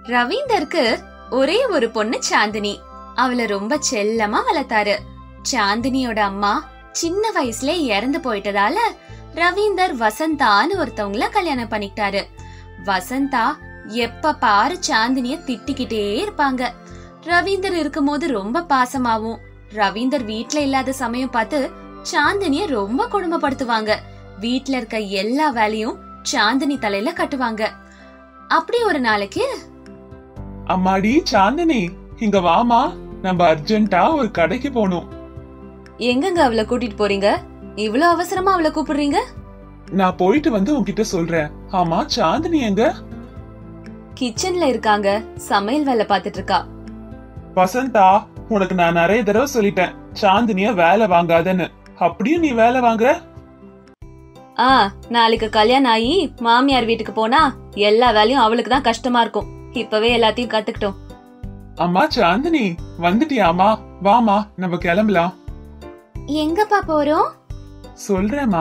ரவீந்தருக்கு ஒரே ஒரு பொண்ணு சாந்தினி அவளை ரொம்ப செல்லமா வளர்த்தாரு சாந்தினியோட அம்மா சின்ன வயசுல இறந்து போயிட்டதால ரவீந்தர் வசந்தான்னு ஒருத்தவங்கள கல்யாணம் பண்ணிக்கிட்டாரு வசந்தா எப்ப பாரு சாந்தினிய திட்டிக்கிட்டே இருப்பாங்க ரவீந்தர் இருக்கும்போது ரொம்ப பாசமாவும் ரவீந்தர் வீட்ல இல்லாத சமயம் பார்த்து சாந்தினிய ரொம்ப கொடுமைப்படுத்துவாங்க வீட்ல இருக்க எல்லா வேலையும் சாந்தினி தலையில கட்டுவாங்க அப்படி ஒரு நாளைக்கு அம்மாடி சாந்தினி இங்க வாமா நம்ம அர்ஜென்ட்டா ஒரு கடைக்கு போகணும் எங்கங்க அவளை கூட்டிட்டு போறீங்க இவ்ளோ அவசரமா அவளை கூப்பிடுறீங்க நான் போயிட்டு வந்து உன்கிட்ட சொல்றேன் ஆமா சாந்தினி எங்க கிச்சன்ல இருக்காங்க சமையல் வேலை பார்த்துட்டு இருக்கா வசந்தா உனக்கு நான் நிறைய தடவை சொல்லிட்டேன் சாந்தினிய வேலை வாங்காதன்னு அப்படியும் நீ வேலை வாங்குற ஆ நாளைக்கு கல்யாணம் ஆகி மாமியார் வீட்டுக்கு போனா எல்லா வேலையும் அவளுக்கு தான் கஷ்டமா இருக்கும் இப்பவே எல்லாத்தையும் கத்துக்கிட்டோம் அம்மா சாந்தினி வந்துட்டியாமா வாமா நம்ம கிளம்பலாம் எங்கப்பா போறோம் சொல்றேம்மா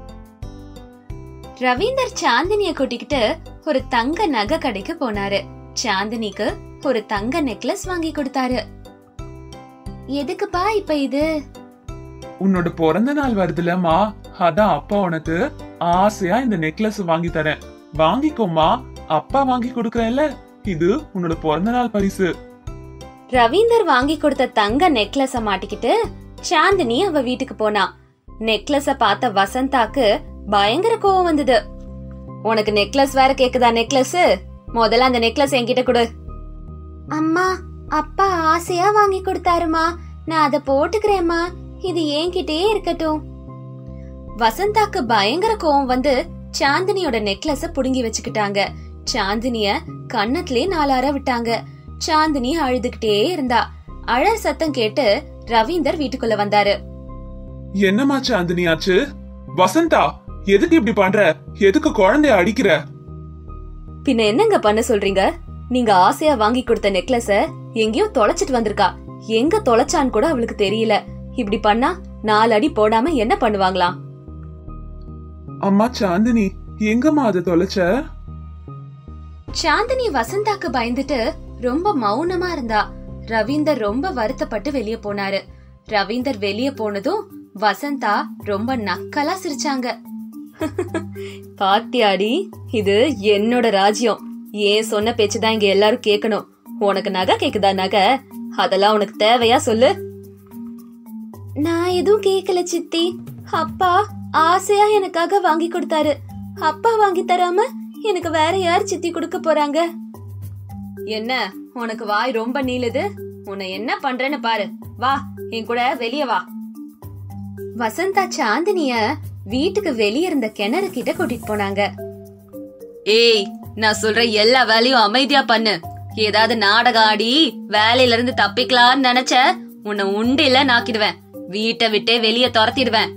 ரவீந்தர் சாந்தினிய கூட்டிக்கிட்டு ஒரு தங்க நகை கடைக்கு போனாரு சாந்தினிக்கு ஒரு தங்க நெக்லஸ் வாங்கி கொடுத்தாரு எதுக்குப்பா இப்ப இது உன்னோட பிறந்த நாள் வருதுலம்மா அதான் அப்பா உனக்கு ஆசையா இந்த நெக்லஸ் வாங்கி தரேன் வாங்கிக்கோமா அப்பா வாங்கி கொடுக்கறேன்ல இது உன்னோட பிறந்த நாள் பரிசு ரவீந்தர் வாங்கி கொடுத்த தங்க நெக்லஸ மாட்டிக்கிட்டு சாந்தினி அவ வீட்டுக்கு போனா நெக்லஸ பார்த்த வசந்தாக்கு பயங்கர கோவம் வந்தது உனக்கு நெக்லஸ் வேற கேக்குதா நெக்லஸ் முதல்ல அந்த நெக்லஸ் என்கிட்ட கொடு அம்மா அப்பா ஆசையா வாங்கி கொடுத்தாருமா நான் அத போட்டுக்கிறேம்மா இது என்கிட்டயே இருக்கட்டும் வசந்தாக்கு பயங்கர கோவம் வந்து சாந்தினியோட நெக்லஸ புடுங்கி வச்சுக்கிட்டாங்க சாந்தினிய கன்னத்திலே நாலார விட்டாங்க சாந்தினி அழுதுகிட்டே இருந்தா அழற் சத்தம் கேட்டு ரவீந்தர் வீட்டுக்குள்ள வந்தாரு என்னம்மா சாந்தினி ஆச்சு வசந்தா எதுக்கு இப்படி பண்ற எதுக்கு குழந்தைய அடிக்கிற பின்ன என்னங்க பண்ண சொல்றீங்க நீங்க ஆசையா வாங்கி கொடுத்த நெக்லஸ எங்கேயோ தொலைச்சிட்டு வந்திருக்கா எங்க தொலைச்சான்னு கூட அவளுக்கு தெரியல இப்படி பண்ணா நாலு அடி போடாம என்ன பண்ணுவாங்களாம் அம்மா சாந்தினி எங்கம்மா அதை தொலைச்ச சாந்தினி வசந்தாக்கு பயந்துட்டு ரொம்ப மௌனமா இருந்தா ரவீந்தர் ரொம்ப வருத்தப்பட்டு வெளிய போனாரு ரவீந்தர் வெளிய போனதும் வசந்தா ரொம்ப நக்கலா சிரிச்சாங்க பாத்தியாடி இது என்னோட ராஜ்யம் ஏன் சொன்ன பேச்சுதான் இங்க எல்லாரும் கேட்கணும் உனக்கு நகை கேக்குதா நகை அதெல்லாம் உனக்கு தேவையா சொல்லு நான் எதுவும் கேக்கல சித்தி அப்பா ஆசையா எனக்காக வாங்கி கொடுத்தாரு அப்பா வாங்கி தராம எனக்கு வேற யார் சித்தி கொடுக்க போறாங்க என்ன உனக்கு வாய் ரொம்ப நீளுது உன்னை என்ன பண்றேன்னு பாரு வா என் கூட வெளிய வா வசந்தா சாந்தினிய வீட்டுக்கு வெளிய இருந்த கிணறு கிட்ட கூட்டிட்டு போனாங்க ஏய் நான் சொல்ற எல்லா வேலையும் அமைதியா பண்ணு ஏதாவது நாடகம் ஆடி வேலையில இருந்து தப்பிக்கலாம்னு நினைச்ச உன்னை உண்டில நாக்கிடுவேன் வீட்டை விட்டே வெளிய துரத்திடுவேன்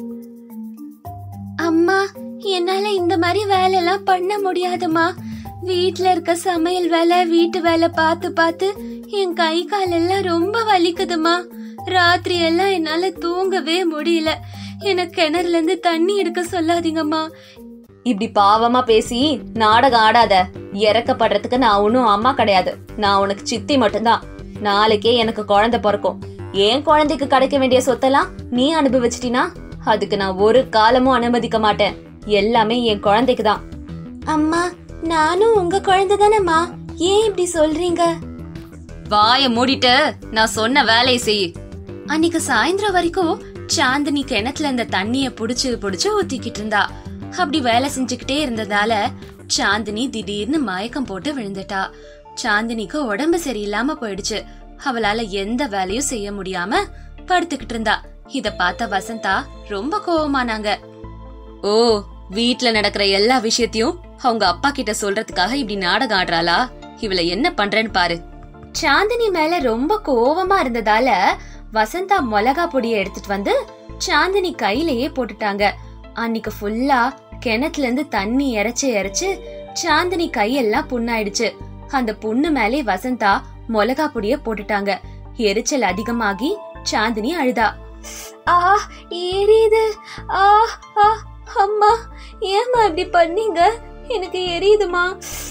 அம்மா என்னால இந்த மாதிரி வேலை எல்லாம் பண்ண முடியாதுமா வீட்ல இருக்க சமையல் வேலை வீட்டு வேலை பார்த்து பார்த்து என் கை கால் எல்லாம் ரொம்ப வலிக்குதுமா ராத்திரி எல்லாம் என்னால தூங்கவே முடியல எனக்கு கிணறுல இருந்து தண்ணி எடுக்க சொல்லாதீங்கம்மா இப்படி பாவமா பேசி நாடகம் ஆடாத இறக்கப்படுறதுக்கு நான் ஒன்னும் அம்மா கிடையாது நான் உனக்கு சித்தி மட்டும்தான் நாளைக்கே எனக்கு குழந்தை பிறக்கும் என் குழந்தைக்கு கிடைக்க வேண்டிய சொத்தெல்லாம் நீ அனுபவிச்சிட்டினா அதுக்கு நான் ஒரு காலமும் அனுமதிக்க மாட்டேன் எல்லாமே என் குழந்தைக்கு தான் அம்மா நானும் உங்க குழந்தை தானேம்மா ஏன் இப்படி சொல்றீங்க வாய மூடிட்டு நான் சொன்ன வேலையை செய் அன்னைக்கு சாயந்தரம் வரைக்கும் சாந்தினி கிணத்துல இருந்த தண்ணிய புடிச்சு புடிச்சு ஊத்திக்கிட்டு இருந்தா அப்படி வேலை செஞ்சுக்கிட்டே இருந்ததால சாந்தினி திடீர்னு மயக்கம் போட்டு விழுந்துட்டா சாந்தினிக்கு உடம்பு சரியில்லாம போயிடுச்சு அவளால எந்த வேலையும் செய்ய முடியாம படுத்துக்கிட்டு இருந்தா இத பார்த்த வசந்தா ரொம்ப கோவமானாங்க ஓ வீட்ல நடக்கிற எல்லா விஷயத்தையும் அவங்க அப்பா கிட்ட சொல்றதுக்காக இப்படி நாடகம் ஆடுறாளா இவள என்ன பண்றேன்னு பாரு சாந்தினி மேல ரொம்ப கோவமா இருந்ததால வசந்தா மிளகா பொடிய எடுத்துட்டு வந்து சாந்தினி கையிலேயே போட்டுட்டாங்க அன்னைக்கு ஃபுல்லா கிணத்துல இருந்து தண்ணி இறைச்சு இறைச்சு சாந்தினி கையெல்லாம் புண்ணாயிடுச்சு அந்த புண்ணு மேலே வசந்தா மிளகா பொடிய போட்டுட்டாங்க எரிச்சல் அதிகமாகி சாந்தினி அழுதா ஆ எரியுது ஆ ஆ அம்மா ஏம்மா இப்படி பண்ணீங்க எனக்கு எரியுதுமா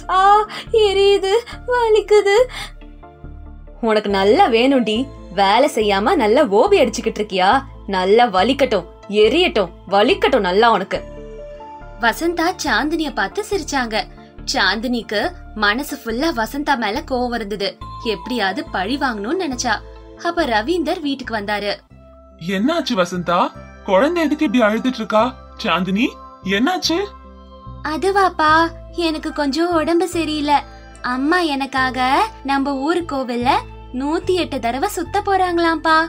ஆ எரியுது வலிக்குது உனக்கு நல்லா வேணும்டி வேலை செய்யாம நல்லா ஓபி அடிச்சுக்கிட்டு இருக்கியா நல்லா வலிக்கட்டும் எரியட்டும் வலிக்கட்டும் நல்லா உனக்கு வசந்தா சாந்தினிய பார்த்து சிரிச்சாங்க சாந்தினிக்கு மனசு ஃபுல்லா வசந்தா மேல கோவம் இருந்தது எப்படியாவது பழி வாங்கணும்னு நினைச்சா அப்ப ரவீந்தர் வீட்டுக்கு வந்தாரு என்னாச்சு வசந்தா குழந்தை எதுக்கு இப்படி அழுதுட்டு இருக்கா சாந்தினி என்னாச்சு அதுவாப்பா எனக்கு கொஞ்சம் உடம்பு சரியில்லை அம்மா எனக்காக நம்ம ஊர் கோவில்ல நூத்தி எட்டு தடவை சுத்த போறாங்களாம்ப்பா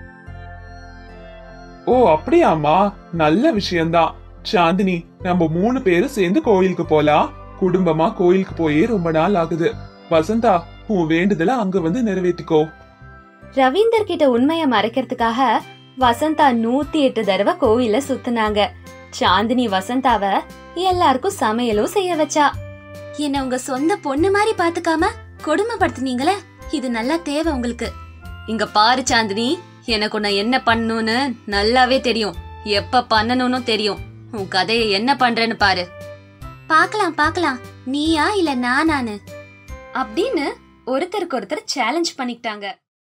ஓ அப்படியாம்மா நல்ல விஷயம்தான் சாந்தினி நம்ம மூணு பேரும் சேர்ந்து கோயிலுக்கு போலாம் குடும்பமா கோயிலுக்கு போயே ரொம்ப நாள் ஆகுது வசந்தா உன் வேண்டுதல அங்க வந்து நிறைவேற்றிக்கோ ரவீந்தர் கிட்ட உண்மைய மறைக்கிறதுக்காக வசந்தா நூத்தி எட்டு தடவை கோவில சுத்துனாங்க சாந்தினி வசந்தாவ எல்லாருக்கும் சமையலும் செய்ய வச்சா என்ன உங்க சொந்த பொண்ணு மாதிரி பாத்துக்காம கொடுமைப்படுத்துனீங்களே இது நல்லா தேவை உங்களுக்கு இங்க பாரு சாந்தினி எனக்கு உன்னை என்ன பண்ணணும்னு நல்லாவே தெரியும் எப்ப பண்ணணும்னு தெரியும் உன் கதையை என்ன பண்றேன்னு பாரு பார்க்கலாம் பார்க்கலாம் நீயா இல்ல நானானு அப்படின்னு ஒருத்தருக்கு ஒருத்தர் சேலஞ்ச் பண்ணிக்கிட்டாங்க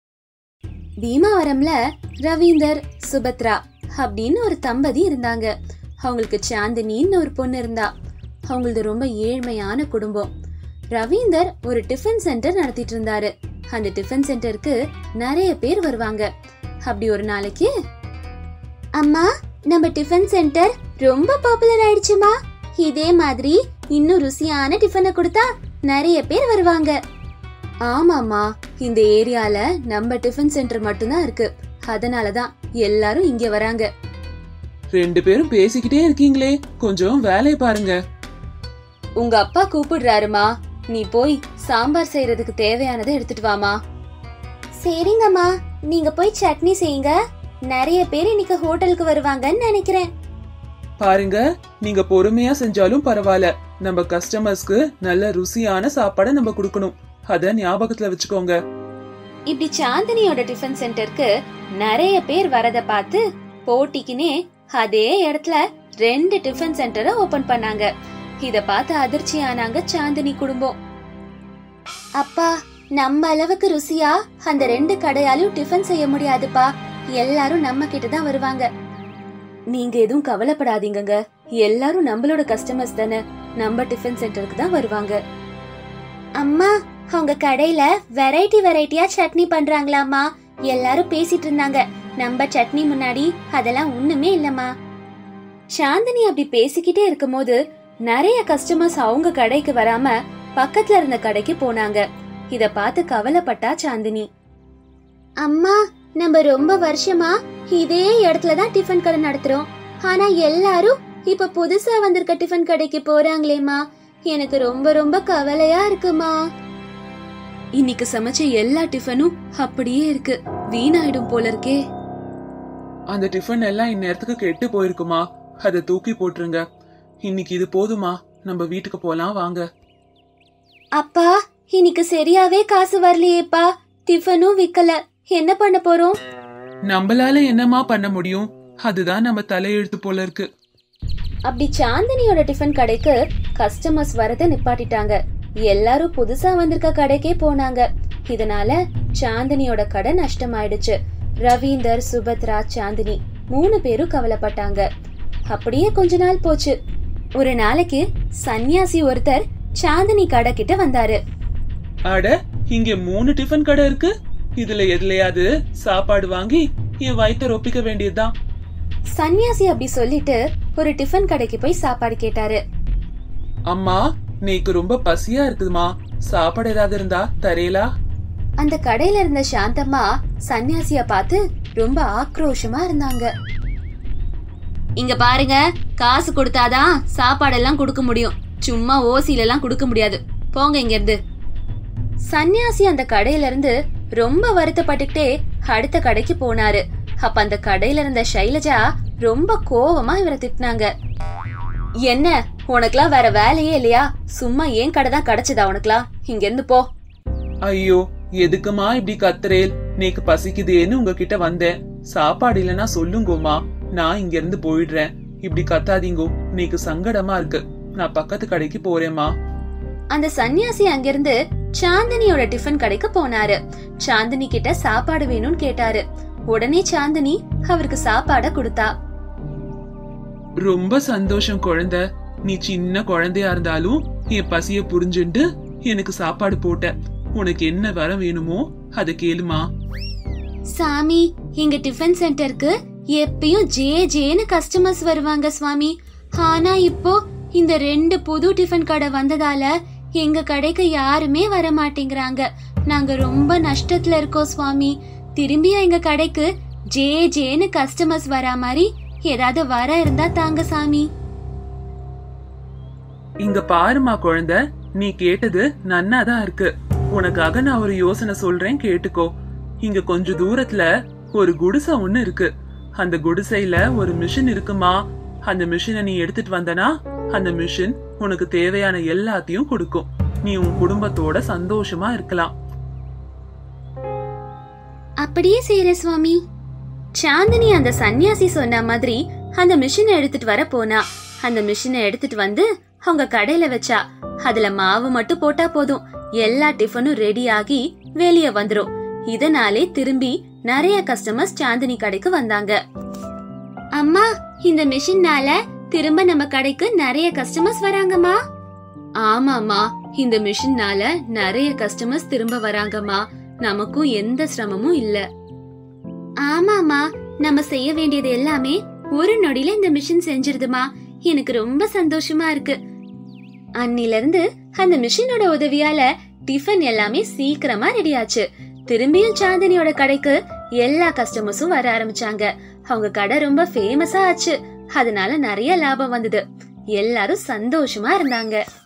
பீமாவரம்ல ரவீந்தர் சுபத்ரா அப்படின்னு ஒரு தம்பதி இருந்தாங்க அவங்களுக்கு சாந்தினின்னு ஒரு பொண்ணு இருந்தா அவங்களது ரொம்ப ஏழ்மையான குடும்பம் ரவீந்தர் ஒரு டிஃபன் சென்டர் நடத்திட்டு இருந்தாரு அந்த டிஃபன் சென்டருக்கு நிறைய பேர் வருவாங்க அப்படி ஒரு நாளைக்கு அம்மா நம்ம டிஃபன் சென்டர் ரொம்ப பாப்புலர் ஆயிடுச்சுமா இதே மாதிரி இன்னும் ருசியான டிஃபனை கொடுத்தா நிறைய பேர் வருவாங்க ஆமாமா இந்த ஏரியால நம்ம டிஃபன் சென்டர் மட்டும்தான் இருக்கு அதனாலதான் எல்லாரும் இங்க வராங்க ரெண்டு பேரும் பேசிக்கிட்டே இருக்கீங்களே கொஞ்சம் வேலையை பாருங்க உங்க அப்பா கூப்பிடுறாருமா நீ போய் சாம்பார் செய்யறதுக்கு தேவையானதை எடுத்துட்டு வாமா சரிங்கம்மா நீங்க போய் சட்னி செய்யுங்க நிறைய பேர் இன்னைக்கு ஹோட்டலுக்கு வருவாங்கன்னு நினைக்கிறேன் பாருங்க நீங்க பொறுமையா செஞ்சாலும் பரவாயில்ல நம்ம கஸ்டமர்ஸ்க்கு நல்ல ருசியான சாப்பாடை நம்ம கொடுக்கணும் அத ஞாபகத்துல வச்சுக்கோங்க இப்படி சாந்தினியோட டிஃபன் சென்டருக்கு நிறைய பேர் வரத பார்த்து போட்டிக்குனே அதே இடத்துல ரெண்டு டிஃபன் சென்டரை ஓபன் பண்ணாங்க இத பார்த்து அதிர்ச்சி ஆனாங்க சாந்தினி குடும்பம் அப்பா நம்ம அளவுக்கு ருசியா அந்த ரெண்டு கடையாலையும் டிஃபன் செய்ய முடியாதுப்பா எல்லாரும் நம்ம கிட்ட தான் வருவாங்க நீங்க எதுவும் கவலைப்படாதீங்கங்க எல்லாரும் நம்மளோட கஸ்டமர்ஸ் தானே நம்ம டிஃபன் சென்டருக்கு தான் வருவாங்க அம்மா அவங்க கடையில வெரைட்டி வெரைட்டியா சட்னி பண்றாங்களாமா எல்லாரும் பேசிட்டு இருந்தாங்க நம்ம சட்னி முன்னாடி அதெல்லாம் ஒண்ணுமே இல்லம்மா சாந்தினி அப்படி பேசிக்கிட்டே இருக்கும்போது நிறைய கஸ்டமர்ஸ் அவங்க கடைக்கு வராம பக்கத்துல இருந்த கடைக்கு போனாங்க இத பார்த்து கவலைப்பட்டா சாந்தினி அம்மா நம்ம ரொம்ப வருஷமா இதே இடத்துல தான் டிஃபன் கடை நடத்துறோம் ஆனா எல்லாரும் இப்ப புதுசா வந்திருக்க டிஃபன் கடைக்கு போறாங்களேம்மா எனக்கு ரொம்ப ரொம்ப கவலையா இருக்குமா இன்னைக்கு சமைச்ச எல்லா டிஃபனும் அப்படியே இருக்கு வீணாயிடும் போல இருக்கே அந்த டிஃபன் எல்லாம் இந்நேரத்துக்கு கெட்டு போயிருக்குமா அதை தூக்கி போட்டுருங்க இன்னைக்கு இது போதுமா நம்ம வீட்டுக்கு போலாம் வாங்க அப்பா இன்னைக்கு சரியாவே காசு வரலையேப்பா டிஃபனும் விக்கல என்ன பண்ண போறோம் நம்மளால என்னமா பண்ண முடியும் அதுதான் நம்ம தலையெழுத்து போல இருக்கு அப்படி சாந்தினியோட டிஃபன் கடைக்கு கஸ்டமர்ஸ் வரத நிப்பாட்டிட்டாங்க எல்லாரும் புதுசா வந்திருக்க கடைக்கே போனாங்க இதனால சாந்தினியோட கடை நஷ்டமாயிடுச்சு ரவீந்தர் சுபத்ரா சாந்தினி மூணு பேரும் கவலைப்பட்டாங்க அப்படியே கொஞ்ச நாள் போச்சு ஒரு நாளைக்கு சன்னியாசி ஒருத்தர் சாந்தினி கடை கிட்ட வந்தாரு அட இங்க மூணு டிஃபன் கடை இருக்கு இதுல எதுலயாவது சாப்பாடு வாங்கி என் வயித்தை ரொப்பிக்க வேண்டியதுதான் சன்னியாசி அப்படி சொல்லிட்டு ஒரு டிஃபன் கடைக்கு போய் சாப்பாடு கேட்டாரு அம்மா நீக்கு ரொம்ப பசியா இருக்குதுமா சாப்பாடு ஏதாவது இருந்தா தரேலா அந்த கடையில இருந்த சாந்தம்மா சன்னியாசிய பார்த்து ரொம்ப ஆக்ரோஷமா இருந்தாங்க இங்க பாருங்க காசு கொடுத்தாதான் சாப்பாடெல்லாம் கொடுக்க முடியும் சும்மா ஓசில எல்லாம் கொடுக்க முடியாது போங்க இங்க இருந்து சன்னியாசி அந்த கடையில இருந்து ரொம்ப வருத்தப்பட்டுக்கிட்டே அடுத்த கடைக்கு போனாரு அப்ப அந்த கடையில இருந்த ஷைலஜா ரொம்ப கோவமா இவரை திட்டினாங்க என்ன உனக்குலாம் வேற வேலையே இல்லையா சும்மா ஏன் கடை தான் கிடைச்சதா உனக்குலாம் இங்க இருந்து போ ஐயோ எதுக்குமா இப்படி கத்துறேல் நீக்கு பசிக்குதேன்னு உங்ககிட்ட வந்தேன் சாப்பாடு இல்லைன்னா சொல்லுங்கோமா நான் இங்க இருந்து போயிடுறேன் இப்படி கத்தாதீங்கோ நீக்கு சங்கடமா இருக்கு நான் பக்கத்து கடைக்கு போறேம்மா அந்த சன்னியாசி அங்கிருந்து சாந்தினியோட டிஃபன் கடைக்கு போனாரு சாந்தினி கிட்ட சாப்பாடு வேணும்னு கேட்டாரு உடனே சாந்தினி அவருக்கு சாப்பாட கொடுத்தா ரொம்ப சந்தோஷம் குழந்தை நீ சின்ன குழந்தையா இருந்தாலும் என் பசிய புரிஞ்சுண்டு எனக்கு சாப்பாடு போட்ட உனக்கு என்ன வர வேணுமோ அதை கேளுமா சாமி எங்க டிஃபன் சென்டருக்கு எப்பயும் ஜே ஜேன்னு கஸ்டமர்ஸ் வருவாங்க சுவாமி ஆனா இப்போ இந்த ரெண்டு புது டிஃபன் கடை வந்ததால எங்க கடைக்கு யாருமே வர மாட்டேங்கிறாங்க நாங்க ரொம்ப நஷ்டத்துல இருக்கோம் சுவாமி திரும்பியும் எங்க கடைக்கு ஜே ஜேன்னு கஸ்டமர்ஸ் வரா மாதிரி ஏதாவது வர இருந்தா தாங்க சாமி இங்க பாருமா குழந்தை நீ கேட்டது நன்னாதான் இருக்கு உனக்காக நான் ஒரு யோசனை சொல்றேன் கேட்டுக்கோ இங்க கொஞ்ச தூரத்துல ஒரு குடிசை ஒண்ணு இருக்கு அந்த குடிசையில ஒரு மிஷின் இருக்குமா அந்த மிஷினை நீ எடுத்துட்டு வந்தனா அந்த மிஷின் உனக்கு தேவையான எல்லாத்தையும் கொடுக்கும் நீ உன் குடும்பத்தோட சந்தோஷமா இருக்கலாம் அப்படியே செய்யற சுவாமி சாந்தினி அந்த சன்னியாசி சொன்ன மாதிரி அந்த மிஷினை எடுத்துட்டு வர போனா அந்த மிஷினை எடுத்துட்டு வந்து அவங்க கடையில வச்சா அதுல மாவு மட்டும் போட்டா போதும் எல்லா டிஃபனும் ரெடி ஆகி வெளிய வந்துரும் இதனாலே திரும்பி நிறைய கஸ்டமர்ஸ் சாந்தினி கடைக்கு வந்தாங்க அம்மா இந்த மிஷின்னால திரும்ப நம்ம கடைக்கு நிறைய கஸ்டமர்ஸ் வராங்கம்மா ஆமாமா இந்த மிஷின்னால நிறைய கஸ்டமர்ஸ் திரும்ப வராங்கம்மா நமக்கும் எந்த சிரமமும் இல்ல ஆமாமா நம்ம செய்ய வேண்டியது எல்லாமே ஒரு நொடியில இந்த மிஷின் செஞ்சிருதுமா எனக்கு ரொம்ப சந்தோஷமா இருக்கு அன்னில இருந்து அந்த மிஷினோட உதவியால டிஃபன் எல்லாமே சீக்கிரமா ரெடி ஆச்சு திரும்பியும் சாந்தினியோட கடைக்கு எல்லா கஸ்டமர்ஸும் வர ஆரம்பிச்சாங்க அவங்க கடை ரொம்ப ஃபேமஸா ஆச்சு அதனால நிறைய லாபம் வந்தது எல்லாரும் சந்தோஷமா இருந்தாங்க